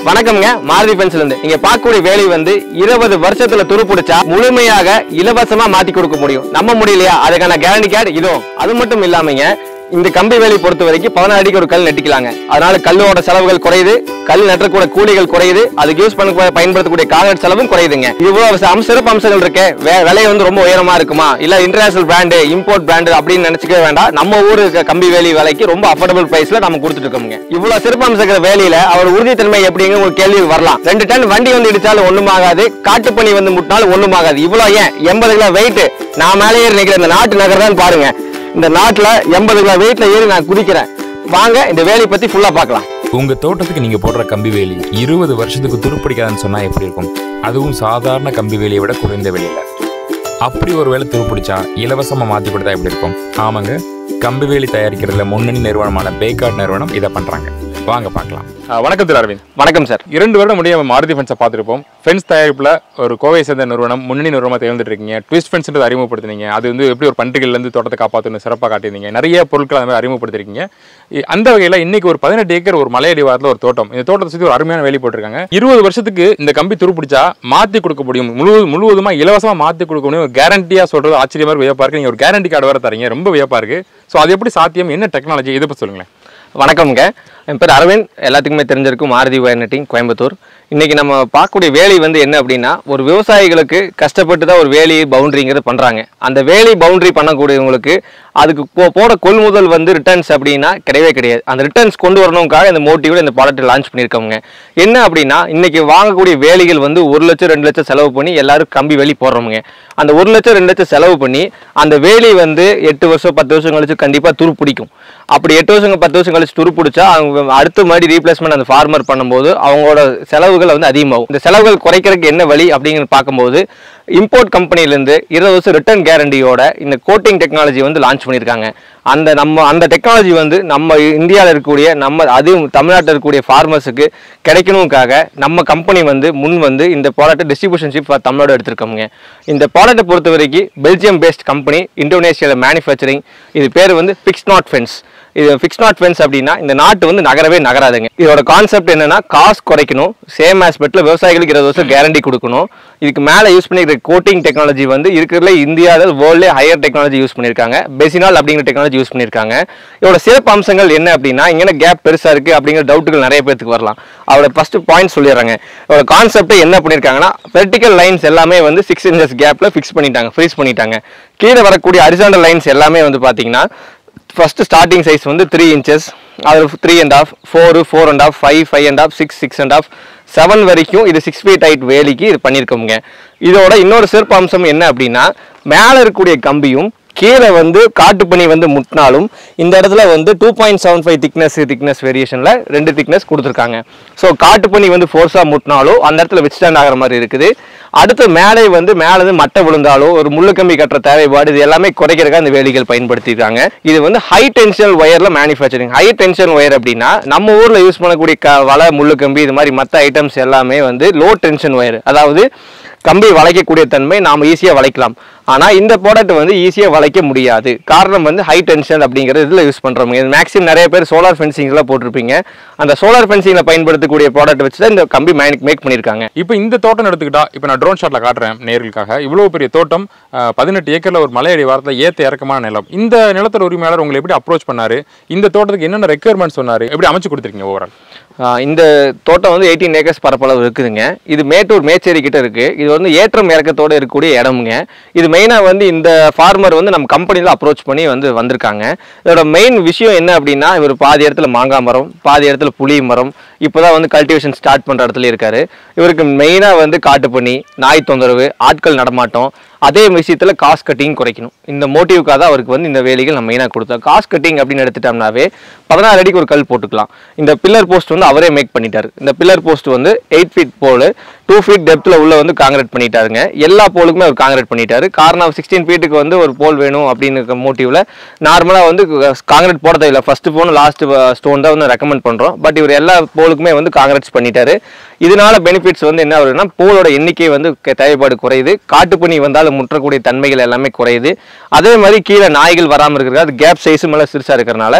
வணக்கம்ங்க மாருதி பென்சில் இருந்து இங்க பார்க்கக்கூடிய வேலை வந்து இருபது வருஷத்துல துருப்பிடிச்சா முழுமையாக இலவசமா மாத்தி கொடுக்க முடியும் நம்ம முடியலையா அதுக்கான கேரண்டி கார்டு இதுவும் அது மட்டும் இல்லாமங்க இந்த கம்பி வேலி பொறுத்த வரைக்கும் பதினாறு அடிக்கு ஒரு கல் நட்டிக்கலாங்க அதனால கல்லோட செலவுகள் குறையுது கல் நட்டக்கூடிய கூலிகள் குறையுது அதுக்கு யூஸ் பண்ண பயன்படுத்தக்கூடிய காங்கிரட் செலவும் குறையுதுங்க இவ்வளவு அம்ச சிறப்பு அம்சங்கள் இருக்கு வே- விலை வந்து ரொம்ப உயரமா இருக்குமா இல்ல இன்டர்நேஷனல் பிராண்டு இம்போர்ட் பிராண்டு அப்படின்னு நினைச்சுக்கவே வேண்டாம் நம்ம ஊரு க- கம்பி வேலி விலைக்கு ரொம்ப அஃபோர்டபுள் பிரைஸ்ல நம்ம கொடுத்துட்டு இருக்கோங்க இவ்வளவு சிறப்பு அம்சங்கிற வேலையில அவர் உறுதித்தன்மை எப்படிங்க ஒரு கேள்வி வரலாம் ரெண்டு டன் வண்டி வந்து இடிச்சாலும் ஒண்ணுமாகாது காட்டுப்பனி வந்து முட்டினாலும் ஒண்ணுமாகாது இவ்வளவு ஏன் எண்பது கிலோ வெயிட் நான் மேலே ஏறி நிக்கிறேன் இந்த நாட்டு நகர்தான் பாருங்க இந்த நாட்டுல எண்பது கிலோ வெயிட்ல ஏறி நான் குதிக்கிறேன் வாங்க இந்த வேலையை பத்தி ஃபுல்லா பார்க்கலாம் உங்க தோட்டத்துக்கு நீங்க போடுற கம்பி வேலி இருபது வருஷத்துக்கு துருப்பிடிக்காதுன்னு சொன்னா எப்படி இருக்கும் அதுவும் சாதாரண கம்பி வேலியை விட குறைந்த விலையில அப்படி ஒரு வேலை துருப்பிடிச்சா இலவசமா மாத்தி கொடுத்தா எப்படி இருக்கும் ஆமாங்க கம்பி வேலி தயாரிக்கிறதுல முன்னணி நிறுவனமான பேக்கார்ட் நிறுவனம் இதை பண்றாங்க வாங்க பார்க்கலாம் ஆ, வணக்கம் திரு அரவிந்த் வணக்கம் சார் இரண்டு வருடம் முடிய நம்ம மாருதி ஃபென்ஸை பார்த்துருப்போம் ஃபென்ஸ் தயாரிப்பில் ஒரு கோவை சேர்ந்த நிறுவனம் முன்னணி நிறுவனமாக தேர்ந்துட்டு இருக்கீங்க ட்விஸ்ட் ஃபென்ஸ்ன்றது அறிமுகப்படுத்தினீங்க அது வந்து எப்படி ஒரு பண்டிகைலேருந்து தோட்டத்தை காப்பாற்றணும் சிறப்பாக காட்டியிருந்தீங்க நிறைய பொருட்கள் அந்த மாதிரி அறிமுகப்படுத்திருக்கீங்க இ- அந்த வகையில் இன்னைக்கு ஒரு பதினெட்டு ஏக்கர் ஒரு மலையடிவாரத்தில் ஒரு தோட்டம் இந்த தோட்டத்தை சுற்றி ஒரு அருமையான வேலி போட்டிருக்காங்க இருபது வருஷத்துக்கு இந்த கம்பி துருப்பிடிச்சா மாற்றி கொடுக்க முடியும் முழு முழுவதுமாக இலவசமாக மாற்றி கொடுக்க முடியும் ஒரு கேரண்டியாக சொல்கிறது ஆச்சரியமாக இருக்கு, வியப்பா இருக்கு நீங்கள் ஒரு கேரண்டி கார்டு வர தரீங்க ரொம்ப வியப்பா இருக்கு ஸோ அது எப்படி சாத்தியம் என்ன டெக்னாலஜி இதை பற்றி சொல்லுங்களேன் வணக்கம்ங்க என் பேர் அரவிந்த் எல்லாத்துக்குமே தெரிஞ்சிருக்கும் மாருதி வயநட்டிங் கோயம்புத்தூர் இன்னைக்கு நம்ம பார்க்கக்கூடிய வேலி வந்து என்ன அப்படின்னா ஒரு விவசாயிகளுக்கு கஷ்டப்பட்டு தான் ஒரு வேலி பவுண்டரிங்கிறது பண்ணுறாங்க அந்த வேலி பவுண்டரி பண்ணக்கூடியவங்களுக்கு அதுக்கு போ போட கொள்முதல் வந்து ரிட்டர்ன்ஸ் அப்படின்னா கிடையவே கிடையாது அந்த ரிட்டர்ன்ஸ் கொண்டு வரணுக்காக இந்த மோட்டிவோட இந்த ப்ராடக்ட் லான்ச் பண்ணியிருக்கோங்க என்ன அப்படின்னா இன்னைக்கு வாங்கக்கூடிய வேலிகள் வந்து ஒரு லட்சம் ரெண்டு லட்சம் செலவு பண்ணி எல்லாரும் கம்பி வேலி போடுறோமுங்க அந்த ஒரு லட்சம் ரெண்டு லட்சம் செலவு பண்ணி அந்த வேலி வந்து எட்டு வருஷம் பத்து வருஷம் கழிச்சு கண்டிப்பாக துரு பிடிக்கும் அப்படி எட்டு வருஷம் பத்து வருஷம் கழிச்சு துரு பிடிச்சா அவங்க அடுத்த மாதிரி ரீப்ளேஸ்மெண்ட் அந்த ஃபார்மர் பண்ணும்போது அவங்களோட செலவுகள் வந்து அதிகமாகும் இந்த செலவுகள் குறைக்கிறதுக்கு என்ன வழி அப்படிங்கிறது பார்க்கும்போது இம்போர்ட் கம்பெனிலேருந்து இருபது வருஷம் ரிட்டர்ன் கேரண்டியோட இந்த கோட்டிங் டெக்னாலஜி வந்து லான்ச் பண்ணியிருக்காங்க அந்த நம்ம அந்த டெக்னாலஜி வந்து நம்ம இந்தியாவில் இருக்கக்கூடிய நம்ம அதுவும் தமிழ்நாட்டில் இருக்கக்கூடிய ஃபார்மர்ஸுக்கு கிடைக்கணுக்காக நம்ம கம்பெனி வந்து முன் வந்து இந்த ப்ராடக்ட் டிஸ்ட்ரிபியூஷன்ஷிப் தமிழ்நாடு எடுத்திருக்கோங்க இந்த ப்ராடக்ட்டை பொறுத்த வரைக்கும் பெல்ஜியம் பேஸ்ட் கம்பெனி இந்தோனேஷியாவில் மேனுஃபேக்சரிங் இது பேர் வந்து ஃபிக்ஸ் நாட் ஃபென்ஸ் இது ஃபிக்ஸ் நாட் ஃபென்ஸ் அப்படின்னா இந்த நாட்டு வந்து நகரவே நகராதுங்க இதோட கான்செப்ட் என்னன்னா காசு குறைக்கணும் சேம் ஆஸ்பெக்ட்ல விவசாயிகளுக்கு இருபது வருஷம் கேரண்டி கொடுக்கணும் இதுக்கு மேலே யூஸ் பண்ணிக்கிற கோட்டிங் டெக்னாலஜி வந்து இருக்கிறதுல இந்தியாவில் வேர்ல்ட்லே ஹையர் டெக்னாலஜி யூஸ் பண்ணியிருக்காங்க பெசினால் அப்படிங்கிற டெக்னாலஜி யூஸ் பண்ணியிருக்காங்க இதோட சிறப்பு அம்சங்கள் என்ன அப்படின்னா இங்கே கேப் பெருசாக இருக்குது அப்படிங்கிற டவுட்டுகள் நிறைய பேருக்கு வரலாம் அவரோட ஃபர்ஸ்ட் பாயிண்ட் சொல்லிடுறாங்க இதோட கான்செப்ட் என்ன பண்ணியிருக்காங்கன்னா வெர்டிக்கல் லைன்ஸ் எல்லாமே வந்து சிக்ஸ் இன்ச்சஸ் கேப்பில் ஃபிக்ஸ் பண்ணிட்டாங்க ஃப்ரீஸ் பண்ணிட்டாங்க கீழே வரக்கூடிய ஹரிசாண்டல் லைன்ஸ் எல்லாமே வந்து பார்த்தீங்கன்னா ஃபர்ஸ்ட் ஸ்டார்டிங் சைஸ் வந்து த்ரீ இன்ச்சஸ் அது three and half four four and half five five and half six six and half seven வரைக்கும் இது சிக்ஸ் ஃபீட் ஹைட் வேலிக்கு இது பண்ணியிருக்கோங்க இதோட இன்னொரு சிறப்பு அம்சம் என்ன அப்படின்னா மேலே இருக்கக்கூடிய கம்பியும் கீழே வந்து காட்டுப்பனி வந்து முட்டினாலும் இந்த இடத்துல வந்து two point seven five thickness thickness வேரியேஷனில் ரெண்டு திக்னஸ் கொடுத்துருக்காங்க ஸோ காட்டுப்பனி வந்து ஃபோர்ஸாக முட்டினாலோ அந்த இடத்துல வித்ஸ்டாண்ட் ஆகிற மாதிரி இருக்குது அடுத்து மேலே வந்து மேலே இருந்து மட்டை விழுந்தாலோ ஒரு முள்ளு கம்பி கட்டுற தேவைப்பாடு இது எல்லாமே குறைக்கிறதுக்காக இந்த வேலிகள் பயன்படுத்தியிருக்காங்க இது வந்து ஹை டென்ஷனல் ஒயர்ல மேனுஃபேக்சரிங் ஹை டென்ஷன் ஒயர் அப்படின்னா நம்ம ஊர்ல யூஸ் பண்ணக்கூடிய க வலை முள்ளு கம்பி இது மாதிரி மற்ற ஐட்டம்ஸ் எல்லாமே வந்து லோ டென்ஷன் ஒயர் அதாவது கம்பி வளைக்கக்கூடிய தன்மை நாம ஈஸியாக வளைக்கலாம் ஆனால் இந்த ப்ராடக்ட் வந்து ஈஸியாக வளைக்க முடியாது காரணம் வந்து ஹை டென்ஷன் அப்படிங்கிறது இதில் யூஸ் பண்ணுறோம் இது மேக்ஸிமம் நிறைய பேர் சோலார் ஃபென்சிங்லாம் போட்டிருப்பீங்க அந்த சோலார் ஃபென்சிங்கில் பயன்படுத்தக்கூடிய ப்ராடக்ட் வச்சு தான் இந்த கம்பி மேக் மேக் பண்ணியிருக்காங்க இப்போ இந்த தோட்டம் எடுத்துக்கிட்டா இப்போ நான் ட்ரோன் ஷாட்ல காட்டுறேன் நேர்களுக்காக இவ்வளோ பெரிய தோட்டம் பதினெட்டு ஏக்கர்ல ஒரு மலையடி வாரத்தில் ஏத்த இறக்கமான நிலம் இந்த நிலத்தோட உரிமையாளர் உங்களை எப்படி அப்ரோச் பண்ணாரு இந்த தோட்டத்துக்கு என்னென்ன ரெக்குயர்மெண்ட் சொன்னாரு எப்படி அமைச்சு கொடுத்துருக்கீங்க ஓவரால் ஆஹ் இந்த தோட்டம் வந்து எயிட்டீன் ஏக்கர்ஸ் பரப்பளவு இருக்குதுங்க இது மேட்டூர் மேச்சேரி கிட்ட இருக்கு இது வந்து ஏற்றம் இறக்கத்தோட இருக்கக்கூடிய இடமுங்க இது மெயினாக வந்து இந்த ஃபார்மர் வந்து நம்ம கம்பெனியில் அப்ரோச் பண்ணி வந்து வந்திருக்காங்க இதோட மெயின் விஷயம் என்ன அப்படின்னா இவர் பாதி இடத்துல மாங்காய் மரம் பாதி இடத்துல புளி மரம் இப்போதான் வந்து கல்டிவேஷன் ஸ்டார்ட் பண்ணுற இடத்துல இருக்காரு இவருக்கு மெயினாக வந்து காட்டுப்பனி நாய் தொந்தரவு ஆட்கள் நடமாட்டம் அதே விஷயத்துல காஸ்ட் கட்டிங் குறைக்கணும் இந்த மோட்டிவ்க்காக தான் அவருக்கு வந்து இந்த வேலைகள் நம்ம மெயினாக கொடுத்தோம் காஸ்ட் கட்டிங் அப்படின்னு எடுத்துட்டோம்னாவே பதினாறு அடிக்கு ஒரு கல் போட்டுக்கலாம் இந்த பில்லர் போஸ்ட் வந்து அவரே மேக் பண்ணிட்டாரு இந்த பில்லர் போஸ்ட் வந்து eight feet pole two feet டெப்த்தில் உள்ள வந்து காங்கிரீட் பண்ணிட்டாருங்க எல்லா போலுக்குமே அவர் காங்கிரீட் பண்ணிட்டாரு காரணம் சிக்ஸ்டீன் ஃபீட்டுக்கு வந்து ஒரு போல் வேணும் அப்படின்னு மோட்டிவ்ல நார்மலாக வந்து காங்கிரீட் போட தேவையில்ல ஃபர்ஸ்ட் போன் லாஸ்ட் ஸ்டோன் தான் வந்து ரெக்கமெண்ட் பண்ணுறோம் பட் இவர் எல்லா போலுக்குமே வந்து காங்கிரீட்ஸ் பண்ணிட்டாரு இதனால பெனிஃபிட்ஸ் வந்து என்ன வருதுன்னா போலோட எண்ணிக்கை வந்து க- தேவைப்பாடு குறையுது காட்டுப்பனி வந்தாலும் முற்றக்கூடிய தன்மைகள் எல்லாமே குறையுது அதே மாதிரி கீழே நாய்கள் வராமல் இருக்கிறது அது கேப் சைஸும் எல்லாம் சிறுசாக இருக்கிறனால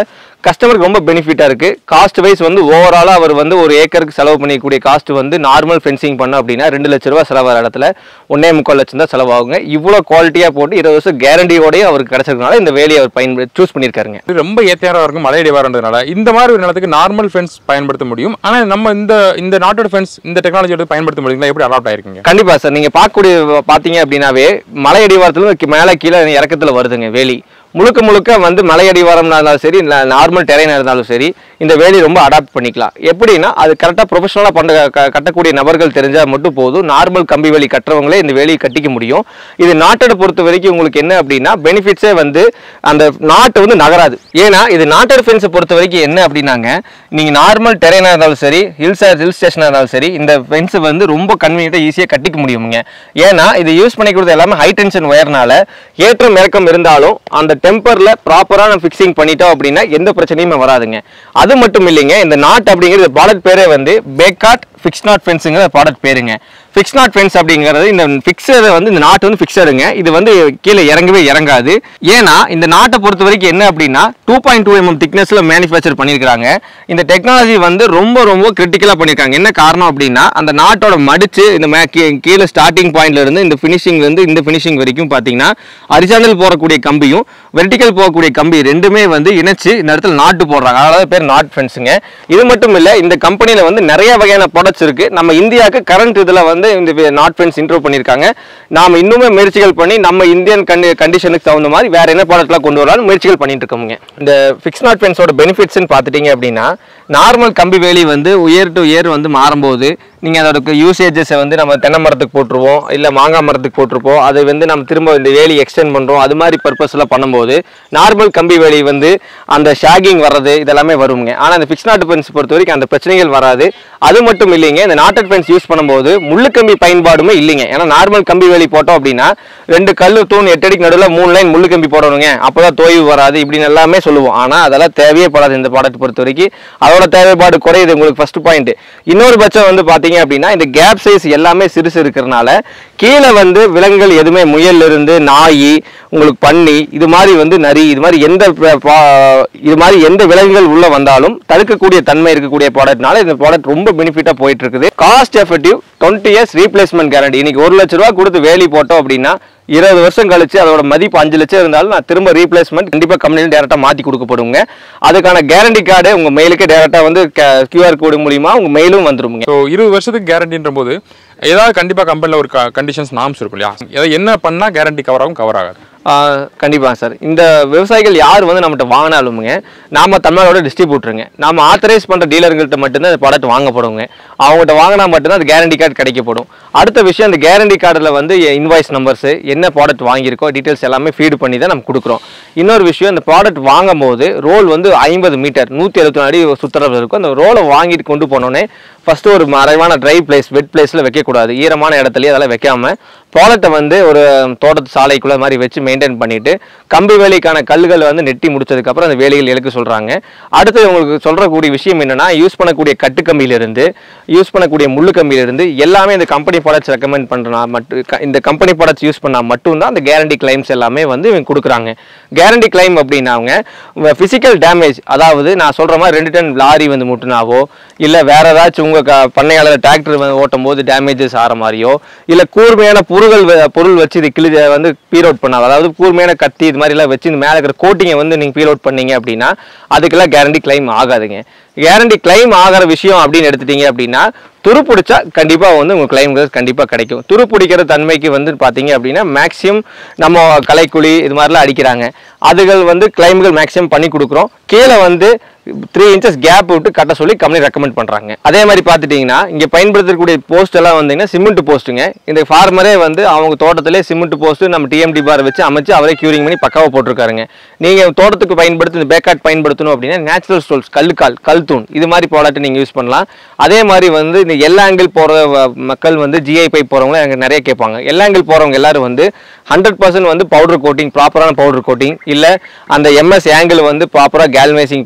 கஸ்டமருக்கு ரொம்ப பெனிஃபிட்டாக இருக்குது காஸ்ட் வைஸ் வந்து ஓவராலாக அவர் வந்து ஒரு ஏக்கருக்கு செலவு பண்ணிக்கக்கூடிய காஸ்ட் வந்து நார்மல் ஃபென்சிங் பண்ணோம் அப்படின்னா ரெண்டு லட்ச ரூபா செலவாகிற இடத்துல ஒன்னே முக்கால் லட்சம் தான் செலவாகுங்க இவ்வளோ குவாலிட்டியாக போட்டு இருபது வருஷம் கேரண்டியோடய அவருக்கு கிடைச்சிருக்கனால இந்த வேலையை அவர் பயன்படுத்தி சூஸ் பண்ணியிருக்காருங்க இது ரொம்ப ஏத்தியாரா இருக்கும் மலை இடைவாரன்றதுனால இந்த மாதிரி ஒரு நிலத்துக்கு நார்மல் ஃபென்ஸ் பயன்படுத்த முடியும் ஆனா நம்ம இந்த இந்த நாட்டோட ஃபென்ஸ் இந்த டெக்னாலஜி எடுத்து பயன்படுத்த முடியுங்களா எப்படி அடாப்ட் ஆயிருக்கீங்க கண்டிப்பா சார் நீங்க பார்க்கக்கூடிய பார்த்தீங்க அப்படின்னாவே மலை அடிவாரத்துல மேலே கீழே இறக்கத்துல வருதுங்க வேலி முழுக்க முழுக்க வந்து மலை அடிவாரம்னா இருந்தாலும் சரி நார்மல் டெரைனாக இருந்தாலும் சரி இந்த வேலி ரொம்ப அடாப்ட் பண்ணிக்கலாம் எப்படின்னா அது கரெக்டாக ப்ரொஃபஷனலாக பண்ண க- கட்டக்கூடிய நபர்கள் தெரிஞ்சால் மட்டும் போதும் நார்மல் கம்பி வேலி கட்டுறவங்களே இந்த வேலியை கட்டிக்க முடியும் இது நாட்டோட பொறுத்த வரைக்கும் உங்களுக்கு என்ன அப்படின்னா பெனிஃபிட்ஸே வந்து அந்த நாட்டு வந்து நகராது ஏன்னா இது நாட்டோட ஃபென்ஸை பொறுத்த வரைக்கும் என்ன அப்படின்னாங்க நீங்கள் நார்மல் டெரைனாக இருந்தாலும் சரி ஹில்ஸ் ஹில் ஸ்டேஷனாக இருந்தாலும் சரி இந்த ஃபென்ஸை வந்து ரொம்ப கன்வீனியண்ட்டாக ஈஸியாக கட்டிக்க முடியுமுங்க ஏன்னா இது யூஸ் பண்ணிக்கிறது எல்லாமே ஹை டென்ஷன் ஒயர்னால ஏற்றம் இறக்கம் இருந்தாலும் அந்த டெம்பரில் ப்ராப்பராக நம்ம ஃபிக்ஸிங் பண்ணிட்டோம் அப்படின்னா எந்த பிரச்சனையுமே வராதுங்க அது மட்டும் இல்லைங்க இந்த நாட் அப்படிங்கிறது ப்ராடக்ட் பேரே வந்து பேக்காட் ஃபிக்ஸ் நாட் ஃபென்ஸுங்கிற ப்ராடக்ட் பேருங்க ஃபிக்ஸ் நாட் ஃபென்ஸ் அப்படிங்கிறது இந்த ஃபிக்ஸரை வந்து இந்த நாட்டு வந்து ஃபிக்ஸருங்க இது வந்து கீழே இறங்கவே இறங்காது ஏன்னா இந்த நாட்டை பொறுத்த வரைக்கும் என்ன அப்படின்னா டூ பாயிண்ட் டூ எம்எம் திக்னஸில் மேனுஃபேக்சர் பண்ணியிருக்காங்க இந்த டெக்னாலஜி வந்து ரொம்ப ரொம்ப கிரிட்டிக்கலாக பண்ணியிருக்காங்க என்ன காரணம் அப்படின்னா அந்த நாட்டோட மடிச்சு இந்த மே கீ- கீழே ஸ்டார்டிங் பாயிண்ட்ல இருந்து இந்த ஃபினிஷிங் வந்து இந்த ஃபினிஷிங் வரைக்கும் பார்த்தீங்கன்னா ஹரிசாண்டல் போடக்கூடிய கம்பியும் வெர்டிக்கல் போகக்கூடிய கம்பி ரெண்டுமே வந்து இணைச்சு இந்த இடத்துல நாட்டு போடுறாங்க அதாவது பேர் நாட் ஃபென்ஸுங்க இது மட்டும் இல்லை இந்த கம்பெனியில் வந்து நிறைய வகையான ப்ராடக்ட்ஸ் இருக்கு நம்ம இந்தியாவுக்கு கரண்ட் இதில் வந்து இந்த நாட் ஃபென்ஸ் இன்ட்ரோ பண்ணியிருக்காங்க நாம இன்னுமே முயற்சிகள் பண்ணி நம்ம இந்தியன் கண்டி கண்டிஷனுக்கு தகுந்த மாதிரி வேற என்ன ப்ராடக்ட்லாம் கொண்டு வரலாம்னு முயற்சிகள் பண்ணிட்டு இருக்கோமுங்க இந்த ஃபிக்ஸ் நாட் ஃபென்ஸோட பெனிஃபிட்ஸ்னு பார்த்துட்டீங்க அப்படின்னா நார்மல் கம்பி வேலி வந்து உயர் டு உயர் வந்து மாறும்போது நீங்கள் அதோட யூசேஜஸை வந்து நம்ம தென்னை மரத்துக்கு போட்டுருவோம் இல்லை மாங்காய் மரத்துக்கு போட்டிருப்போம் அது வந்து நம்ம திரும்ப இந்த வேலி எக்ஸ்டெண்ட் பண்ணுறோம் அது மாதிரி பர்பஸ்லாம் பண்ணும்போது நார்மல் கம்பி வேலி வந்து அந்த ஷாகிங் வர்றது இதெல்லாமே வருங்க ஆனால் இந்த ஃபிக்ஸ் நாட்டு ஃபென்ஸ் பொறுத்த வரைக்கும் அந்த பிரச்சனைகள் வராது அது மட்டும் இல்லைங்க இந்த நாட்டட் ஃபென்ஸ் யூஸ் பண்ணும்போது முள்ளு கம்பி பயன்பாடுமே இல்லைங்க ஏன்னா நார்மல் கம்பி வேலி போட்டோம் அப்படின்னா ரெண்டு கல் தூண் எட்டு அடிக்கு நடுவில் மூணு லைன் முள்ளு கம்பி போடணுங்க அப்போதான் தோய்வு வராது இப்படின்னு எல்லாமே சொல்லுவோம் ஆனால் அதெல்லாம் தேவையே படாது இந்த ப்ராடக்ட் பொறுத்த வரைக்கும் அதோட தேவைப்பாடு குறையுது உங்களுக்கு ஃபர்ஸ்ட் பாயிண்ட் இன்னொரு பட்சம் வந்து பார்த்தீங்க அப்படின்னா இந்த கேப் சைஸ் எல்லாமே சிறுசு இருக்கிறனால கீழே வந்து விலங்குகள் எதுவுமே முயல்ல இருந்து நாய் உங்களுக்கு பன்னி இது மாதிரி வந்து நரி இது மாதிரி எந்த ப- பா- இது மாதிரி எந்த விலங்குகள் உள்ள வந்தாலும் தடுக்கக்கூடிய தன்மை இருக்கக்கூடிய ப்ராடக்ட்னால இந்த ப்ராடக்ட் ரொம்ப பெனிஃபிட்டாக போயிட்டு இருக்குது cost effective twenty years replacement guarantee இன்னைக்கு ஒரு லட்ச ரூபா கொடுத்து வேலி போட்டோம் அப்படின்னா இருபது வருஷம் கழிச்சு அதோட மதிப்பு அஞ்சு லட்சம் இருந்தாலும் நான் திரும்ப ரீப்ளேஸ்மெண்ட் கண்டிப்பாக கம்பெனியில் டேரெக்டாக மாற்றி கொடுக்கப்படுங்க அதுக்கான கேரண்டி கார்டு உங்கள் மெயிலுக்கு டேரெக்டாக வந்து கியூஆர் கோடு மூலிமா உங்கள் மெயிலும் வந்துருங்க ஸோ இருபது வருஷத்துக்கு கேரண்டின்ற போது ஏதாவது கண்டிப்பாக கம்பெனியில் ஒரு கண்டிஷன்ஸ் நாம்ஸ் இருக்கும் இல்லையா ஏதாவது என்ன பண்ணால் கேரண்டி கவர் ஆகும் கவர் ஆகாது கண்டிப்பாக சார் இந்த விவசாயிகள் யார் வந்து நம்மகிட்ட வாங்கினாலுமுங்க நாம தமிழ்நாடோட டிஸ்ட்ரிபியூட்டருங்க நாம ஆத்தரைஸ் பண்ணுற டீலர்கள்ட்ட மட்டும்தான் அந்த ப்ராடக்ட் வாங்க போடுங்க அவங்ககிட்ட வாங்கினா மட்டும்தான் அந்த கேரண்டி கார்டு கிடைக்கப்படும் அடுத்த விஷயம் அந்த கேரண்டி கார்டில் வந்து இன்வாய்ஸ் நம்பர்ஸ் என்ன ப்ராடக்ட் வாங்கியிருக்கோ டீட்டெயில்ஸ் எல்லாமே ஃபீடு பண்ணி தான் நம்ம கொடுக்குறோம் இன்னொரு விஷயம் இந்த ப்ராடக்ட் வாங்கும் போது ரோல் வந்து ஐம்பது மீட்டர் நூற்றி எழுபத்தி அடி சுற்றுறது இருக்கும் அந்த ரோலை வாங்கிட்டு கொண்டு போனோடனே ஃபர்ஸ்ட் ஒரு மறைவான ட்ரை பிளேஸ் வெட் பிளேஸில் வைக்கக்கூடாது ஈரமான இடத்துலயே அதெல்லாம் வைக்காம ப்ராடக்ட்டை வந்து ஒரு தோட்டத்து சாலைக்குள்ள மாதிரி வச்சு மெயின்டைன் பண்ணிட்டு கம்பி வேலிக்கான கல்லுகளை வந்து நெட்டி முடிச்சதுக்கப்புறம் அந்த வேலிகள் இழுக்க சொல்றாங்க அடுத்து உங்களுக்கு சொல்றக்கூடிய விஷயம் என்னன்னா யூஸ் பண்ணக்கூடிய கட்டு கம்பியிலிருந்து யூஸ் பண்ணக்கூடிய முள்ளு கம்பியிலிருந்து எல்லாமே இந்த கம்பெனி ப்ராடக்ட்ஸ் ரெக்கமெண்ட் பண்றனா மட்டும் க- இந்த கம்பெனி ப்ராடக்ட்ஸ் யூஸ் பண்ணா மட்டும்தான் அந்த கேரண்டி கிளைம்ஸ் எல்லாமே வந்து இவங்க கொடுக்குறாங்க கேரண்டி கிளைம் அப்படின்னாங்க ஃபிசிக்கல் டேமேஜ் அதாவது நான் சொல்ற மாதிரி ரெண்டு டன் லாரி வந்து முட்டுனாவோ இல்ல வேற ஏதாச்சும் உங்க க- பண்ணையாளர் டிராக்டர் வந்து ஓட்டும் போது டேமேஜஸ் ஆகிற மாதிரியோ இல்ல கூர்மையான பொருள்கள் வ- பொருள் வச்சு இது கிளி வந்து பீல் அவுட் பண்ணாது அதாவது கூர்மையான கத்தி இது மாதிரி எல்லாம் வச்சு இந்த மேல இருக்கிற கோட்டிங்கை வந்து நீங்க பீல் அவுட் பண்ணீங்க அப்படின்னா அதுக்கெல்லாம் கேரண்டி கிளைம் ஆகாதுங்க கேரண்டி கிளைம் ஆகிற விஷயம் அப்படின்னு எடுத்துட்டீங்க அப்படின்னா துரு பிடிச்சா கண்டிப்பா வந்து உங்க கிளைம்கள் கண்டிப்பா கிடைக்கும் துரு பிடிக்கிற தன்மைக்கு வந்து பாத்தீங்க அப்படின்னா மேக்ஸிமம் நம்ம கலைக்குழி இது மாதிரிலாம் அடிக்கிறாங்க அதுகள் வந்து கிளைம்கள் மேக்ஸிமம் பண்ணி கொடுக்குறோம் கீழே வந்து த்ரீ இன்ச்சஸ் கேப் விட்டு கட்ட சொல்லி கம்பெனி ரெக்கமெண்ட் பண்றாங்க அதே மாதிரி பார்த்துட்டீங்கன்னா இங்க பயன்படுத்தக்கூடிய போஸ்ட் எல்லாம் வந்தீங்கன்னா சிமெண்ட் போஸ்ட்டுங்க இந்த ஃபார்மரே வந்து அவங்க தோட்டத்திலே சிமெண்ட் போஸ்ட் நம்ம டிஎம்டி பார் வச்சு அமைச்சு அவரே கியூரிங் பண்ணி பக்காவா போட்டிருக்காருங்க நீங்க தோட்டத்துக்கு பயன்படுத்தி இந்த பேக்காட் பயன்படுத்தணும் அப்படின்னா நேச்சுரல் ஸ்டோல்ஸ் கல்லுக்கால் கல் தூண் இது மாதிரி ப்ராடக்ட் நீங்க யூஸ் பண்ணலாம் அதே மாதிரி வந்து இந்த எல்லா ஆங்கிள் போற வ- மக்கள் வந்து ஜிஐ பைப் போறவங்க எனக்கு நிறைய கேட்பாங்க எல்லா ஆங்கிள் போறவங்க எல்லாரும் வந்து ஹண்ட்ரட் பர்சன்ட் வந்து பவுடர் கோட்டிங் ப்ராப்பரான பவுடர் கோட்டிங் இல்ல அந்த எம்எஸ் ஆங்கிள் வந்து ப்ராப்பரா கேல்வைசிங் பண்ண ஐட்டம்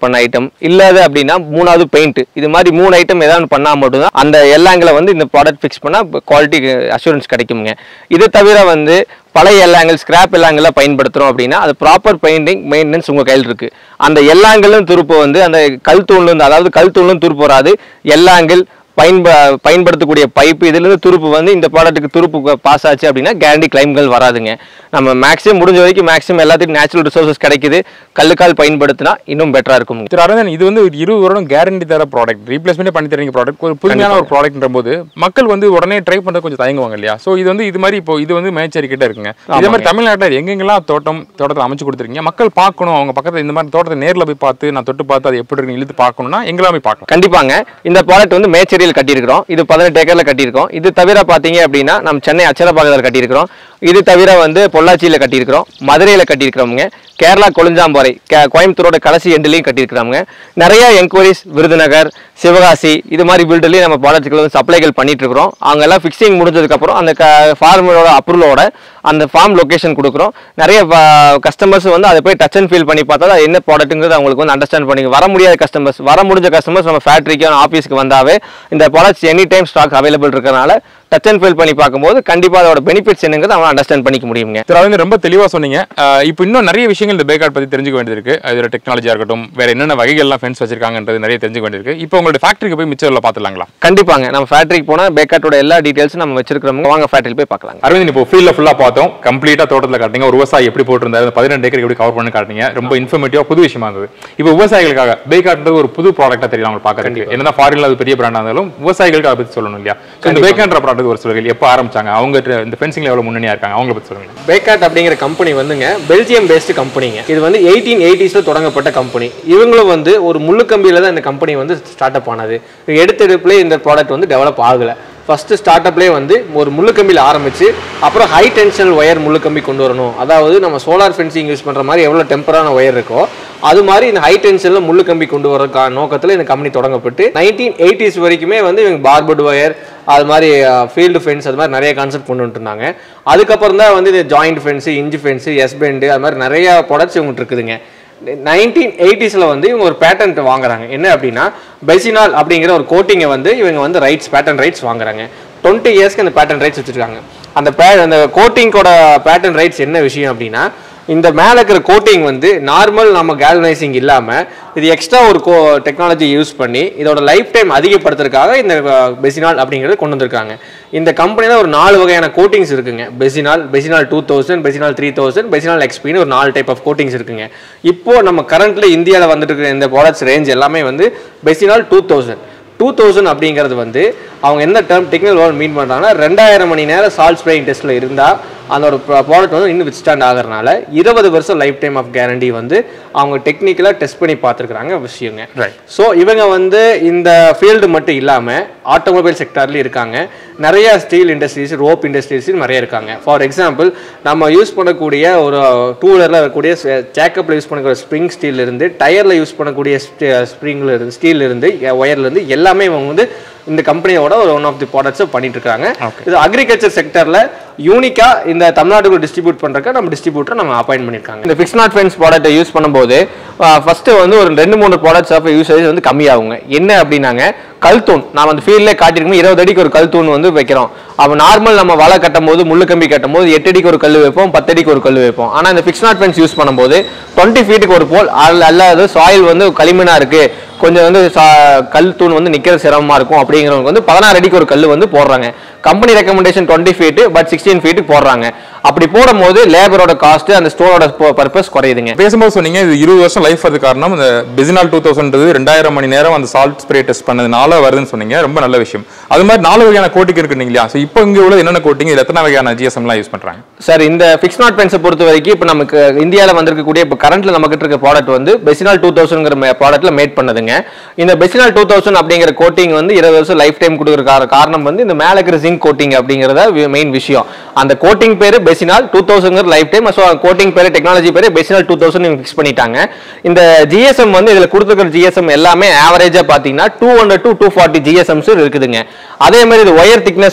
இல்லாத அப்படின்னா மூணாவது பெயிண்ட் இது மாதிரி மூணு ஐட்டம் ஏதாவது பண்ணா மட்டும்தான் அந்த எல்லாங்களை வந்து இந்த ப்ராடக்ட் ஃபிக்ஸ் பண்ணா குவாலிட்டி அஷூரன்ஸ் கிடைக்குங்க இது தவிர வந்து பழைய எல்லாங்கள் ஸ்கிராப் எல்லாங்கெல்லாம் பயன்படுத்துறோம் அப்படின்னா அது ப்ராப்பர் பெயிண்டிங் மெயின்டெனன்ஸ் உங்க கையில் இருக்கு அந்த எல்லாங்களும் துருப்பு வந்து அந்த கல் தூண்ல இருந்து அதாவது கல் தூண்லும் துருப்பு வராது எல்லாங்கள் பயன்ப பயன்படுத்தக்கூடிய பைப்பு இதுலேருந்து துருப்பு வந்து இந்த ப்ராடக்ட்டுக்கு துருப்பு பாஸ் ஆச்சு அப்படின்னா கேரண்டி கிளைம்கள் வராதுங்க நம்ம மேக்ஸிமம் முடிஞ்ச வரைக்கும் மேக்ஸிமம் எல்லாத்துக்கும் நேச்சுரல் ரிசோர்சஸ் கிடைக்குது கல்லுக்கால் பயன்படுத்தினா இன்னும் பெட்டரா இருக்கும் திரு அரவிந்தன் இது வந்து ஒரு இருபது வருடம் கேரண்டி தர ப்ராடக்ட் ரீப்ளேஸ்மெண்ட் பண்ணி தரீங்க ப்ராடக்ட் ஒரு புதுமையான ஒரு ப்ராடக்ட்ன்ற போது மக்கள் வந்து உடனே ட்ரை பண்றது கொஞ்சம் தயங்குவாங்க இல்லையா ஸோ இது வந்து இது மாதிரி இப்போ இது வந்து மேச்சேரி கிட்ட இருக்குங்க இதே மாதிரி தமிழ்நாட்டில் எங்கெங்கெல்லாம் தோட்டம் தோட்டத்தில் அமைச்சு கொடுத்துருக்கீங்க மக்கள் பார்க்கணும் அவங்க பக்கத்தில் இந்த மாதிரி தோட்டத்தை நேரில் போய் பார்த்து நான் தொட்டு பார்த்து அது எப்படி இருக்கு இழுத்து பார்க்கணும்னா எங்கெல்லாம் போய் பார்க்கலாம் கண்டிப்பாங்க இந்த ப்ராடக்ட் வந்து மேச்சேரியில் கட்டியிருக்கிறோம் இது பதினெட்டு ஏக்கர்ல கட்டியிருக்கோம் இது தவிர பார்த்தீங்க அப்படின்னா நம்ம சென்னை அச்சரப்பாக்கத்தில் கட்டியிருக்கிறோம் இது தவிர வந்து பொள்ளாச்சியில் கட்டியிருக்கிறோம் மதுரையில் கட்டியிருக்கிறோங்க கேரளா கொழுஞ்சாம்பாறை கே கோயம்புத்தூரோட கடைசி எண்டுலையும் கட்டியிருக்கிறாங்க நிறைய என்கொயரிஸ் விருதுநகர் சிவகாசி இது மாதிரி பில்டர்லையும் நம்ம ப்ராடக்ட்கள் வந்து சப்ளைகள் பண்ணிட்டு இருக்கிறோம் அவங்க எல்லாம் ஃபிக்ஸிங் முடிஞ்சதுக்கப்புறம் அந்த ஃபார்மரோட அப்ரூவலோட அந்த ஃபார்ம் லொகேஷன் கொடுக்குறோம் நிறைய கஸ்டமர்ஸ் வந்து அதை போய் டச் அண்ட் ஃபீல் பண்ணி பார்த்தா அது என்ன ப்ராடக்ட்டுங்கிறது அவங்களுக்கு வந்து அண்டர்ஸ்டாண்ட் பண்ணி வர முடியாத கஸ்டமர்ஸ் வர முடிஞ்ச கஸ்டமர்ஸ் நம்ம ஃபேக்ட்ரிக்கு ஆஃபீஸ்க்கு வந்தாவே இந்த products any time stock available இருக்கறனால டச் அண்ட் ஃபீல் பண்ணி பார்க்கும்போது கண்டிப்பாக அதோட பெனிஃபிட்ஸ் என்னங்கிறது அவங்க அண்டர்ஸ்டாண்ட் பண்ணிக்க முடியுங்க திரு அரவிந்த் ரொம்ப தெளிவாக சொன்னீங்க அஹ் இப்போ இன்னும் நிறைய விஷயங்கள் இந்த பேக்கார்ட் பற்றி தெரிஞ்சுக்க வேண்டியது இருக்கு அதோட டெக்னாலஜியாக இருக்கட்டும் வேற என்னென்ன வகைகள்லாம் ஃபென்ஸ் வச்சிருக்காங்கன்றது நிறைய தெரிஞ்சுக்க வேண்டியிருக்கு இப்போ உங்களோட ஃபேக்ட்ரிக்கு போய் மிச்சம் பார்த்துலாங்களா கண்டிப்பாங்க நம்ம ஃபேக்ட்ரிக்கு போனால் பேக்காட்டோட எல்லா டீட்டெயில்ஸும் நம்ம வச்சிருக்கிறோம் வாங்க ஃபேக்ட்ரியில் போய் பார்க்கலாங்க அரவிந்த் இப்போ ஃபீல்டில் ஃபுல்லாக பார்த்தோம் கம்ப்ளீட்டாக தோட்டத்தில் காட்டிங்க ஒரு விவசாயி எப்படி போட்டிருந்தாரு அந்த பதினெண்டு ஏக்கர் எப்படி கவர் பண்ணி காட்டிங்க ரொம்ப இன்ஃபர்மேட்டிவாக புது விஷயமா இருந்தது இப்போ விவசாயிகளுக்காக பேக்கார்ன்றது ஒரு புது ப்ராடக்ட்டாக தெரியல அவங்க பார்க்கறதுக்கு என்னதான் ஃபாரின்ல அது பெரிய பிராண்டாக இருந்தாலும் விவசாயிகளுக்கு அதை பற்றி சொல்லணும் இல்லையா So, இந்த பேக்கான்ற ப்ராடக்ட் ஒரு சிலர்கள் எப்போ ஆரம்பிச்சாங்க அவங்க இந்த ஃபென்சிங்ல எவ்வளோ முன்னணியாக இருக்காங்க அவங்கள பற்றி சொல்லுங்க பேக்காட் அப்படிங்கிற கம்பெனி வந்துங்க பெல்ஜியம் பேஸ்டு கம்பெனிங்க இது வந்து எயிட்டீன் எயிட்டிஸில் தொடங்கப்பட்ட கம்பெனி இவங்களும் வந்து ஒரு முள்ளுக்கம்பியில் தான் இந்த கம்பெனி வந்து ஸ்டார்ட் அப் ஆனது எடுத்த எடுப்புலேயே இந்த ப்ராடக்ட் வந்து டெவலப் ஆகலை ஃபஸ்ட்டு ஸ்டார்ட் அப்லேயே வந்து ஒரு முள்ளுக்கம்பியில் ஆரம்பிச்சு அப்புறம் ஹை டென்ஷனல் ஒயர் முள்ளுக்கம்பி கொண்டு வரணும் அதாவது நம்ம சோலார் ஃபென்சிங் யூஸ் பண்ணுற மாதிரி எவ்வளோ டெம்பரான ஒயர் இருக்கோ அது மாதிரி இந்த ஹை டென்ஷனில் முள்ளுக்கம்பி கொண்டு வரக்கான நோக்கத்தில் இந்த கம்பெனி தொடங்கப்பட்டு நைன்டீன் எயிட்டிஸ் வரைக்குமே வந்து இவங்க பார்பர்டு ஒயர் அது மாதிரி ஃபீல்டு ஃபென்ஸ் அது மாதிரி நிறைய கான்செப்ட் கொண்டு வந்துருந்தாங்க அதுக்கப்புறம் தான் வந்து இந்த joint fence hinge fence S bend அது மாதிரி நிறைய ப்ராடக்ட்ஸ் இவங்ககிட்ட இருக்குதுங்க நைன்டீன் எயிட்டிஸில் வந்து இவங்க ஒரு பேட்டன்ட் வாங்குறாங்க என்ன அப்படின்னா பெசினால் அப்படிங்கிற ஒரு கோட்டிங்கை வந்து இவங்க வந்து ரைட்ஸ் பேட்டன் ரைட்ஸ் வாங்குறாங்க டுவெண்ட்டி இயர்ஸ்க்கு அந்த பேட்டன் ரைட்ஸ் வச்சுருக்காங்க அந்த பே அந்த கோட்டிங்கோட பேட்டன் ரைட்ஸ் என்ன விஷயம் அப்படின்னா இந்த மேலே இருக்கிற கோட்டிங் வந்து நார்மல் நம்ம கேல்வனைசிங் இல்லாமல் இது எக்ஸ்ட்ரா ஒரு கோ டெக்னாலஜி யூஸ் பண்ணி இதோட லைஃப் டைம் அதிகப்படுத்துறதுக்காக இந்த பெசினால் அப்படிங்கிறத கொண்டு வந்திருக்காங்க இந்த கம்பெனியில் ஒரு நாலு வகையான கோட்டிங்ஸ் இருக்குங்க Bezinal Bezinal two thousand Bezinal three thousand Bezinal எக்ஸ்பின்னு ஒரு நாலு டைப் ஆஃப் கோட்டிங்ஸ் இருக்குங்க இப்போ நம்ம கரண்ட்ல இந்தியாவில் வந்துட்டு இருக்கிற இந்த ப்ராடக்ட்ஸ் ரேஞ்ச் எல்லாமே வந்து Bezinal two thousand two thousand அப்படிங்கிறது வந்து அவங்க எந்த டேர்ம் டெக்னிக்கல் வேர்ட் மீன் பண்ணுறாங்கன்னா ரெண்டாயிரம் மணி நேரம் சால்ட் ஸ்ப்ரேயிங் டெஸ்ட்டில் இருந்தால் அதோட ப்ராடக்ட் வந்து இன்னும் வித்ஸ்டாண்ட் ஆகிறனால இருபது வருஷம் லைஃப் டைம் ஆஃப் கேரண்டி வந்து அவங்க டெக்னிக்கலாக டெஸ்ட் பண்ணி பார்த்துருக்குறாங்க விஷயங்க Right. ஸோ இவங்க வந்து இந்த ஃபீல்டு மட்டும் இல்லாமல் ஆட்டோமொபைல் செக்டார்லேயும் இருக்காங்க நிறைய ஸ்டீல் இண்டஸ்ட்ரீஸ் ரோப் இண்டஸ்ட்ரீஸ் நிறைய இருக்காங்க ஃபார் எக்ஸாம்பிள் நம்ம யூஸ் பண்ணக்கூடிய ஒரு டூ வீலரில் இருக்கக்கூடிய சேக்கப்பில் யூஸ் பண்ணக்கூடிய ஸ்ப்ரிங் ஸ்டீல் இருந்து டயரில் யூஸ் பண்ணக்கூடிய ஸ்ப்ரிங்கில் இருந்து ஸ்டீல் இருந்து ஒயர்ல இருந்து எல்லாமே இவங்க வந்து இந்த கம்பெனியோட ஒரு ஒன் ஆஃப் தி ப்ராடக்ட்ஸை பண்ணிட்டு இருக்காங்க இது அக்ரிகல்ச்சர் செக்டரில் யூனிக்கா இந்த தமிழ்நாட்டுக்குள்ள டிஸ்ட்ரிபியூட் பண்றதுக்கு நம்ம டிஸ்ட்ரிபியூட்டர் நம்ம அப்பாயின்ட் பண்ணிருக்காங்க இந்த ஃபிக்ஸ் நாட் ஃபென்ஸ் ப்ராடக்ட்டை யூஸ் பண்ணும்போது ஃபர்ஸ்ட் வந்து ஒரு ரெண்டு மூணு ப்ராடக்ட்ஸ் ஆஃப் யூசேஜ் வந்து கம்மியாகுங்க என்ன அப்படின்னாங்க கல்தூண் நாம அந்த ஃபீல்ட்ல காட்டிருக்கோம் இருபது அடிக்கு ஒரு கல்தூண் வந்து வைக்கிறோம் அப்போ நார்மல் நம்ம வலை கட்டும் போது முள்ளு கம்பி கட்டும் போது எட்டு அடிக்கு ஒரு கல் வைப்போம் பத்து அடிக்கு ஒரு கல் வைப்போம் ஆனா இந்த ஃபிக்ஸ் நாட் ஃபென்ஸ் யூஸ் பண்ணும்போது டுவெண்ட்டி ஃபீட்டுக்கு ஒரு போல் அல்ல- அல்லாது சாயில் வந்து களிமண்ணா இருக்கு கொஞ்சம் வந்து சா- கல் தூண் வந்து நிக்கிறது சிரமமா இருக்கும் அப்படிங்கிறவங்க வந்து பதினாறு அடிக்கு ஒரு கல் வந்து போடுறாங்க company recommendation twenty feet but sixteen ஃபீட்டுக்கு போடுறாங்க அப்படி போடும்போது லேபரோட காஸ்ட் அந்த ஸ்டோரோட பர்பஸ் குறையுதுங்க பேசும்போது சொன்னீங்க இது இருபது வருஷம் லைஃப் அது காரணம் இந்த பெசினால் டூ தௌசண்ட் ரெண்டாயிரம் மணி நேரம் அந்த சால்ட் ஸ்ப்ரே டெஸ்ட் பண்ணதுனால வருதுன்னு சொன்னீங்க ரொம்ப நல்ல விஷயம் அது மாதிரி நாலு வகையான கோட்டிங் இருக்கு இல்லையா ஸோ இப்போ இங்கே உள்ள என்னென்ன கோட்டிங் இது எத்தனை வகையான ஜிஎஸ்எம்லாம் யூஸ் பண்றாங்க சார் இந்த ஃபிக்ஸ் நாட் பென்ஸை பொறுத்த வரைக்கும் இப்போ நமக்கு இந்தியாவில் வந்திருக்கக்கூடிய இப்போ கரண்ட்ல நம்ம கிட்ட இருக்க ப்ராடக்ட் வந்து பெசினால் டூ தௌசண்ட்ங்கிற ப்ராடக்ட்ல மேட் பண்ணதுங்க இந்த பெசினால் டூ தௌசண்ட் அப்படிங்கிற கோட்டிங் வந்து இருபது வருஷம் லைஃப் டைம் கொடுக்குற கார- காரணம் வந்து இந்த மேலே இருக்கிற ஜிங்க் கோட்டிங் அப்படிங்கிறத மெயின் விஷயம் அந்த கோட்டிங் பேரு பெசினால் டூ தௌசண்ட்ங்கிற லைஃப் டைம் ஸோ கோட்டிங் பேரு டெக்னாலஜி பேரு பெசினால் டூ தௌசண்ட் ஃபிக்ஸ் பண்ணிட்டாங்க இந்த ஜிஎஸ்எம் வந்து இதில் கொடுத்துருக்கிற ஜிஎஸ்எம் எல்லாமே ஆவரேஜாக பார்த்தீங்கன்னா two hundred to two forty GSMs இருக்குதுங்க அதே மாதிரி இது ஒயர் திக்னஸ் வந்து பார்த்தீங்கன்னா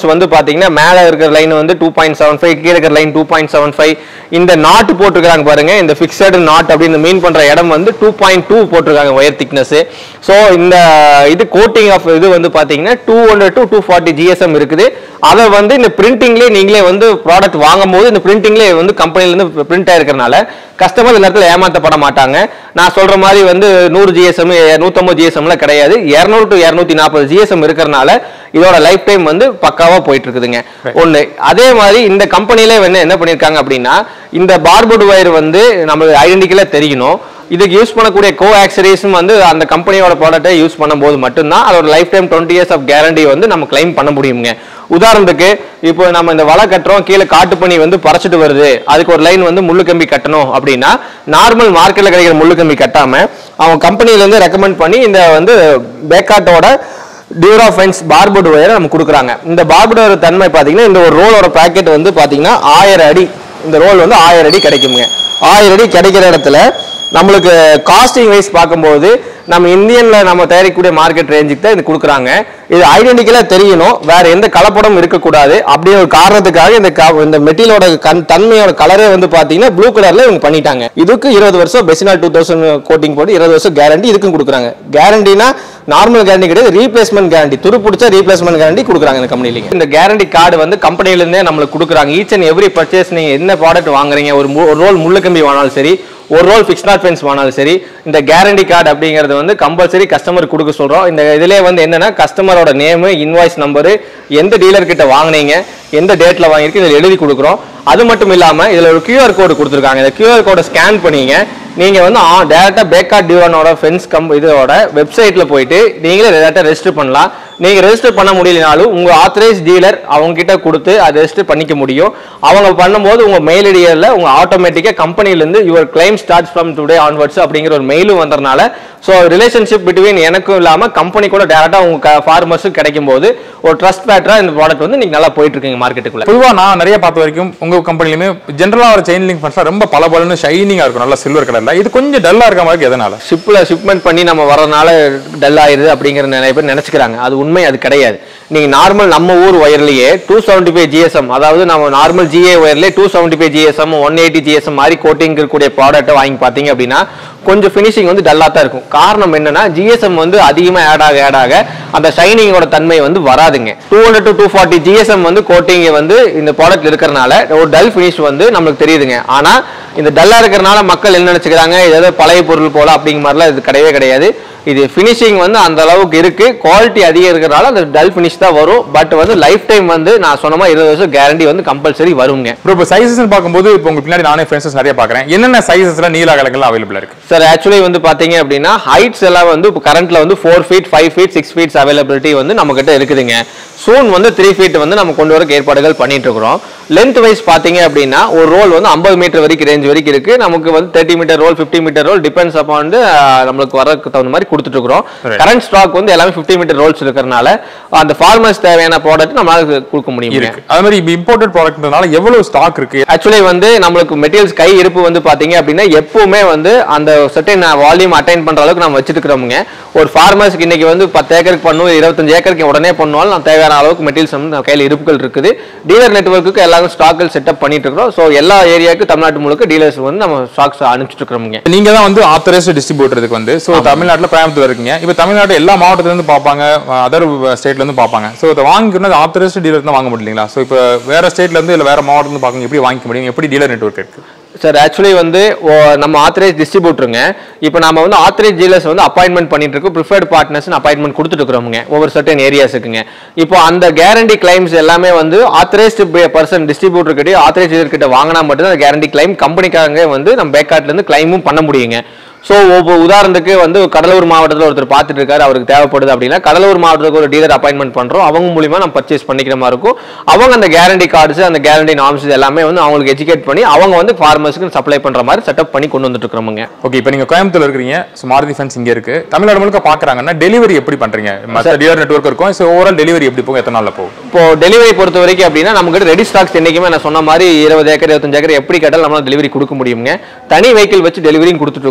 பாத்தீங்கன்னா மேல இருக்கிற லைன் வந்து டூ பாயிண்ட் செவன் ஃபைவ் கீழே இருக்கிற line two point seven five இந்த நாட் போட்டிருக்காங்க பாருங்க இந்த ஃபிக்ஸடு நாட் அப்படின்னு மீன் பண்ற இடம் வந்து டூ பாயிண்ட் டூ போட்டிருக்காங்க ஒயர் திக்னஸ் ஸோ இந்த இது கோட்டிங் ஆஃப் இது வந்து பாத்தீங்கன்னா two hundred to two forty GSM இருக்குது அதை வந்து இந்த பிரிண்டிங்லேயே நீங்களே வந்து ப்ராடக்ட் வாங்கும் போது இந்த பிரிண்டிங்லேயே வந்து கம்பெனிலேருந்து பிரிண்ட் ஆயிருக்கிறனால கஸ்டமர் இந்த இடத்துல ஏமாற்றப்பட மாட்டாங்க நான் சொல்ற மாதிரி வந்து நூறு ஜிஎஸ்எம் நூற்றம்பது ஜிஎஸ்எம்ல கிடையாது இரநூறு டு இரநூத்தி நாற்பது ஜிஎஸ்எம் இருக்கிறனால இதோட லைஃப் டைம் வந்து பக்காவா போயிட்டு இருக்குதுங்க ஒண்ணு அதே மாதிரி இந்த கம்பெனில என்ன என்ன பண்ணிருக்காங்க அப்படின்னா இந்த பார்போர்டு வயர் வந்து நம்ம ஐடென்டிக்கலா தெரியணும் இதுக்கு யூஸ் பண்ணக்கூடிய கோ ஆக்சரிஸும் வந்து அந்த கம்பெனியோட ப்ராடக்ட்டை யூஸ் பண்ணும்போது மட்டும்தான் அதோட life time twenty years of guarantee வந்து நம்ம கிளைம் பண்ண முடியுங்க உதாரணத்துக்கு இப்போ நம்ம இந்த வலை கட்டுறோம் கீழே காட்டு பனி வந்து பறச்சிட்டு வருது அதுக்கு ஒரு லைன் வந்து முள்ளு கம்பி கட்டணும் அப்படின்னா நார்மல் மார்க்கெட்ல கிடைக்கிற முள்ளு கம்பி கட்டாம அவன் கம்பெனில இருந்து ரெக்கமெண்ட் பண்ணி இந்த வந்து பேக்காட்டோட டியூராஃபென்ஸ் பார்போர்டு ஒயரை நம்ம கொடுக்குறாங்க இந்த பார்போர்டு ஒயர் தன்மை பார்த்தீங்கன்னா இந்த ஒரு ரோலோட பேக்கெட் வந்து பார்த்தீங்கன்னா ஆயிரம் அடி இந்த ரோல் வந்து ஆயிரம் அடி கிடைக்குங்க ஆயிரம் அடி கிடைக்கிற இடத்துல நம்மளுக்கு காஸ்டிங் வைஸ் பார்க்கும்போது நம்ம இந்தியன்ல நம்ம தயாரிக்கக்கூடிய மார்க்கெட் ரேஞ்சுக்கு தான் இது கொடுக்குறாங்க இது ஐடென்டிக்கலா தெரியணும் வேற எந்த கலப்படமும் இருக்கக்கூடாது அப்படி ஒரு காரணத்துக்காக இந்த க- இந்த மெட்டீரியலோட கண் தன்மையோட கலரே வந்து பாத்தீங்கன்னா ப்ளூ கலர்ல இவங்க பண்ணிட்டாங்க இதுக்கு இருபது வருஷம் பெசினால் டூ தௌசண்ட் கோட்டிங் போட்டு இருபது வருஷம் கேரண்டி இதுக்கும் கொடுக்குறாங்க கேரண்டினா நார்மல் கேரண்டி கிடையாது ரீப்ளேஸ்மெண்ட் கேரண்டி துரு பிடிச்ச ரீப்ளேஸ்மெண்ட் கேரண்டி கொடுக்குறாங்க இந்த கம்பெனில இந்த கேரண்டி கார்டு வந்து கம்பெனில இருந்தே நம்மளுக்கு கொடுக்குறாங்க ஈச் அண்ட் எவ்ரி பர்ச்சேஸ் நீங்க என்ன ப்ராடக்ட் வாங்குறீங்க ஒரு மு- ஒரு ரோல் முள்ளு கம்பி வாங்கினாலும் சரி ஒரு ரோல் ஃபிக்ஸ் நாட் ஃபென்ஸ் வாங்கினாலும் சரி இந்த கேரண்டி கார்டு அப்படிங்கிறது வந்து கம்பல்சரி கஸ்டமர் கொடுக்க சொல்றோம் இந்த இதிலே வந்து என்னன்னா கஸ்டமரோட நேமு இன்வாய்ஸ் நம்பரு எந்த டீலர் கிட்ட வாங்குனீங்க எந்த டேட்ல வாங்கியிருக்கு இதில் எழுதி கொடுக்குறோம் அது மட்டும் இல்லாம இதுல ஒரு QR கோடு கொடுத்துருக்காங்க இந்த QR கோடை ஸ்கேன் பண்ணீங்க நீங்க வந்து டேரக்டா பேக்கார்ட் டியூனோட ஃபென்ஸ் கம் இதோட வெப்சைட்ல போயிட்டு நீங்களே டேரக்டா ரெஜிஸ்டர் பண்ணலாம் நீங்க ரெஜிஸ்டர் பண்ண முடியலனாலும் உங்க ஆத்தரைஸ் டீலர் அவங்க கிட்ட கொடுத்து அதை ரெஜிஸ்டர் பண்ணிக்க முடியும் அவங்க பண்ணும்போது உங்க மெயில் ஐடியில் உங்க ஆட்டோமேட்டிக்கா கம்பெனில இருந்து your claim start from today onwards அப்படிங்கிற ஒரு மெயிலும் வந்ததுனால ஸோ ரிலேஷன்ஷிப் பிட்வீன் எனக்கும் இல்லாம கம்பெனி கூட டேரக்டா உங்க ஃபார்மர்ஸுக்கு கிடைக்கும் போது ஒரு ட்ரஸ்ட் பேட்டரா இந்த ப்ராடக்ட் வந்து நீங்க நல்லா போயிட்டு இருக்கீங்க மார்க்கெட்டுக்குள்ள பொதுவா நான் நிறைய பார்த்த வரைக்கும் உங்க கம்பெனிலுமே ஜென்ரலா ஒரு செயின் லிங்க் ஃபண்ட்ஸ்லாம் ரொம்ப பல பலன்னு ஷைனிங்கா இருக்கும் நல்லா சில்வர் கலர்ல இது கொஞ்சம் டல்லா இருக்க மாதிரி எதனால ஷிப்பில் ஷிப்மெண்ட் பண்ணி நம்ம வரதுனால டல் ஆயிருது அப்படிங்கிற நிறைய பேர் நினைச்சுக்கிறாங்க அது உண்மை அது கிடையாது நீங்க நார்மல் நம்ம ஊர் ஒயர்லயே டூ செவன்டி ஃபைவ் ஜிஎஸ்எம் அதாவது நம்ம நார்மல் ஜிஏ ஒயர்லேயே two seventy five GSM one eighty GSM மாதிரி கோட்டிங் இருக்கக்கூடிய ப்ராடக்ட்டை வாங்கி பார்த்தீங்க அப்படின்னா கொஞ்சம் ஃபினிஷிங் வந்து டல்லாக தான் இருக்கும் காரணம் என்னன்னா ஜிஎஸ்எம் வந்து அதிகமாக ஆட் ஆக ஆட் ஆக அந்த ஷைனிங்கோட தன்மை வந்து வராதுங்க two hundred to two forty GSM வந்து கோட்டிங் வந்து இந்த ப்ராடக்ட் இருக்கிறனால ஒரு டல் ஃபினிஷ் வந்து நம்மளுக்கு தெரியுதுங்க ஆனா இந்த டல்லா இருக்கிறனால மக்கள் என்ன நினைச்சுக்கிறாங்க இது ஏதோ பழைய பொருள் போல அப்படிங்கிற மாதிரிலாம் இது கிடையவே கிடையாது இது ஃபினிஷிங் வந்து அந்த அளவுக்கு இருக்கு குவாலிட்டி அதிகம் இருக்கிறனால அந்த டல் ஃபினிஷ் தான் வரும் பட் வந்து லைஃப் டைம் வந்து நான் சொன்ன மாதிரி இருபது வருஷம் கேரண்டி வந்து கம்பல்சரி வருங்க ப்ரோ இப்போ சைஸஸ் பார்க்கும்போது இப்போ உங்களுக்கு பின்னாடி நானே ஃப்ரெண்ட்ஸ் நிறைய பார்க்குறேன் என்னென்ன சைஸஸ்ல நீல கலங்கள்லாம் அவைலபிளா இருக்கு சார் ஆக்சுவலி வந்து பாத்தீங்க அப்படின்னா ஹைட்ஸ் எல்லாம் வந்து இப்போ கரண்ட்ல வந்து four feet five feet six feets availability வந்து நம்ம கிட்ட இருக்குதுங்க சூன் வந்து த்ரீ ஃபீட் வந்து நம்ம கொண்டு வரக்கு ஏற்பாடுகள் பண்ணிட்டு இருக்கிறோம் லென்த் வைஸ் பாத்தீங்க அப்படின்னா ஒரு ரோல் வந்து ஐம்பது மீட்டர் வரைக்கும் ரேஞ்ச் வரைக்கும் இருக்கு நமக்கு வந்து thirty metre roll fifty metre roll depends upon வந்து ஆஹ், நம்மளுக்கு வரக்கு தகுந்த மாதிரி கொடுத்துட்டு இருக்கிறோம் கரண்ட் ஸ்டாக் வந்து எல்லாமே ஃபிஃப்டி மீட்டர் ரோல்ஸ் இருக்கிறனால அந்த ஃபார்மர்ஸ் தேவையான ப்ராடக்ட் நம்மளால கொடுக்க முடியும் இருக்கு அது மாதிரி இப்போ இம்போர்ட்டட் ப்ராடக்ட்னால எவ்வளவு ஸ்டாக் இருக்கு ஆக்சுவலி வந்து நம்மளுக்கு மெட்டீரியல்ஸ் கை இருப்பு வந்து பாத்தீங்க அப்படின்னா எப்பவுமே வந்து அந்த செட்டன் வால்யூம் அட்டைன் பண்ற அளவுக்கு நம்ம வச்சிருக்கிறோமுங்க ஒரு ஃபார்மர்ஸ்க்கு இன்னைக்கு வந்து பத்து ஏக்கருக்கு பண்ணும் இருபத்தஞ்சு ஏக்கருக்கு உடனே பண்ணுவாலும் நான் தேவையான அளவுக்கு மெட்டீரியல்ஸ் வந்து நம்ம கையில் இருப்புகள் இருக்குது டீலர் நெட்வொர்க்குக்கு எல்லாரும் ஸ்டாக்கள் செட்டப் பண்ணிட்டு இருக்கிறோம் ஸோ எல்லா ஏரியாவுக்கு தமிழ்நாட்டு முழுக்க டீலர்ஸ் வந்து நம்ம ஸ்டாக்ஸ் அனுப்பிச்சிட்டு இருக்கிறோமுங்க நீங்க தான் வந்து ஆத்தரைஸ்ட் டிஸ்ட்ரிபியூட்டருக்கு வந்து ஸோ தமிழ்நாட்டில் கோயம்புத்தூர் இருக்கீங்க இப்போ தமிழ்நாடு எல்லா மாவட்டத்துல இருந்து பார்ப்பாங்க அதர் ஸ்டேட்ல இருந்து பார்ப்பாங்க ஸோ இதை வாங்கிக்கணும் ஆத்தரைஸ்ட் டீலர் தான் வாங்க முடியலங்களா ஸோ இப்போ வேற ஸ்டேட்ல இருந்து இல்லை வேற மாவட்டத்துல இருந்து பார்க்கணும் எப்படி வாங்கிக்க முடியும் எப்படி டீலர் நெட்வொர்க் இருக்கு சார் ஆக்சுவலி வந்து ஓ, நம்ம ஆத்தரைஸ் டிஸ்ட்ரிபியூட்டருங்க இப்போ நம்ம வந்து ஆத்தரைஸ் டீலர்ஸ் வந்து அப்பாயின்மெண்ட் பண்ணிட்டு இருக்கோம் ப்ரிஃபர்ட் பார்ட்னர்ஸ் அப்பாயின்மெண்ட் கொடுத்துட்டு இருக்கிறோமுங்க ஒவ்வொரு சர்டன் ஏரியாஸுக்குங்க இப்போ அந்த கேரண்டி கிளைம்ஸ் எல்லாமே வந்து ஆத்தரைஸ்டு பர்சன் டிஸ்ட்ரிபியூட்டர் கிட்டே ஆத்தரைஸ் டீலர் கிட்ட வாங்கினா மட்டும் அந்த கேரண்டி கிளைம் கம்பெனிக்காக வந்து நம்ம பேக்கார்ட்ல இருந்து கிளைமும் பண்ண முடியுங்க ஸோ ஒவ்வொரு உதாரணத்துக்கு வந்து கடலூர் மாவட்டத்தில் ஒருத்தர் பார்த்துட்டு இருக்காரு அவருக்கு தேவைப்படுது அப்படின்னா கடலூர் மாவட்டத்துக்கு ஒரு டீலர் அப்பாயின்மெண்ட் பண்றோம் அவங்க மூலியமா நம்ம பர்ச்சேஸ் பண்ணிக்கிற மாதிரி இருக்கும் அவங்க அந்த கேரண்டி கார்ட்ஸ் அந்த கேரண்டி நார்ம்ஸ் எல்லாமே வந்து அவங்களுக்கு எஜுகேட் பண்ணி அவங்க வந்து ஃபார்மர்ஸ்க்கு சப்ளை பண்ற மாதிரி செட்டப் பண்ணி கொண்டு வந்துட்டு இருக்கிறோமுங்க ஓகே இப்போ நீங்க கோயம்புத்தூர்ல இருக்கிறீங்க ஸோ மாருதி ஃபேன்ஸ் இங்க இருக்கு தமிழ்நாடு முழுக்க பாக்குறாங்கன்னா டெலிவரி எப்படி பண்றீங்க மற்ற டீலர் நெட்வொர்க் இருக்கும் ஸோ ஓவரால் டெலிவரி எப்படி போகும் எத்தனை நாள்ல போகும் இப்போ டெலிவரி பொறுத்த வரைக்கும் அப்படின்னா நமக்கு ரெடி ஸ்டாக்ஸ் என்னைக்குமே நான் சொன்ன மாதிரி இருபது ஏக்கர் இருபத்தஞ்சு ஏக்கர் எப்படி கேட்டாலும் நம்மளால டெலிவரி கொடுக்க முடியுங்க தனி வெஹிக்கிள் வச்சு டெலிவரியும் கொடுத்துட்டு இருக்கிறோம்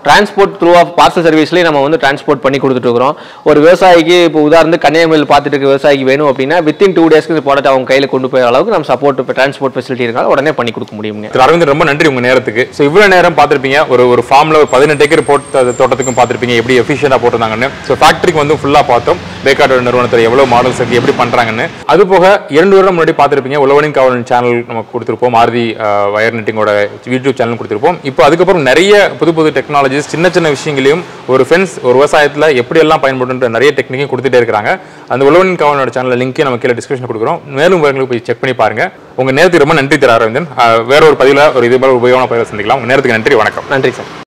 டிரான்ஸ்போர்ட் த்ரூ ஆஃப் பார்சல் சர்வீஸ்லேயே நம்ம வந்து டிரான்ஸ்போர்ட் பண்ணி கொடுத்துட்டு இருக்கிறோம் ஒரு விவசாயிக்கு இப்போ உதாரணத்துக்கு கன்னியாகுமரியில் பார்த்துட்டு இருக்க விவசாயிக்கு வேணும் அப்படின்னா வித்தின் டூ டேஸ்க்கு இந்த ப்ராடக்ட் அவங்க கையில் கொண்டு போய் அளவுக்கு நம்ம சப்போர்ட் இப்போ டிரான்ஸ்போர்ட் ஃபெசிலிட்டி இருக்காங்க உடனே பண்ணி கொடுக்க முடியுங்க திரு அரவிந்த் ரொம்ப நன்றி உங்க நேரத்துக்கு ஸோ இவ்வளவு நேரம் பார்த்திருப்பீங்க ஒரு ஒரு ஃபார்ம்ல ஒரு பதினெட்டு ஏக்கர் போட்ட தோட்டத்துக்கும் பார்த்திருப்பீங்க எப்படி எஃபிஷியண்டா போட்டிருந்தாங்கன்னு ஸோ ஃபேக்டரிக்கு வந்து ஃபுல்லா பார்த்தோம் பேக்கார்டு நிறுவனத்தில் எவ்வளவு மாடல்ஸ் இருக்கு எப்படி பண்றாங்கன்னு அது போக இரண்டு வருடம் முன்னாடி பார்த்திருப்பீங்க உழவனின் காவலன் சேனல் நம்ம கொடுத்திருப்போம் மாருதி வயர் நெட்டிங்கோட யூடியூப் சேனல் கொடுத்திருப்போம் இப்போ அதுக்கப்புறம் நிறைய புது புது டெக்னாலஜிஸ் சின்ன சின்ன விஷயங்களையும் ஒரு ஃபென்ஸ் ஒரு விவசாயத்தில் எப்படி எல்லாம் பயன்படுன்ற நிறைய டெக்னிக்கையும் கொடுத்துட்டே இருக்காங்க அந்த உழவனின் காவலனோட சேனல் லிங்க்கே நம்ம கீழே டிஸ்கிரிப்ஷன் கொடுக்குறோம் மேலும் விவரங்களுக்கு போய் செக் பண்ணி பாருங்க உங்க நேரத்துக்கு ரொம்ப நன்றி திரு அரவிந்தன் அஹ் வேற ஒரு பதிவில் ஒரு இது போல உபயோகமான பதிவில் சந்திக்கலாம் உங்க நேரத்துக்கு நன்றி வணக்கம் நன்றி சார்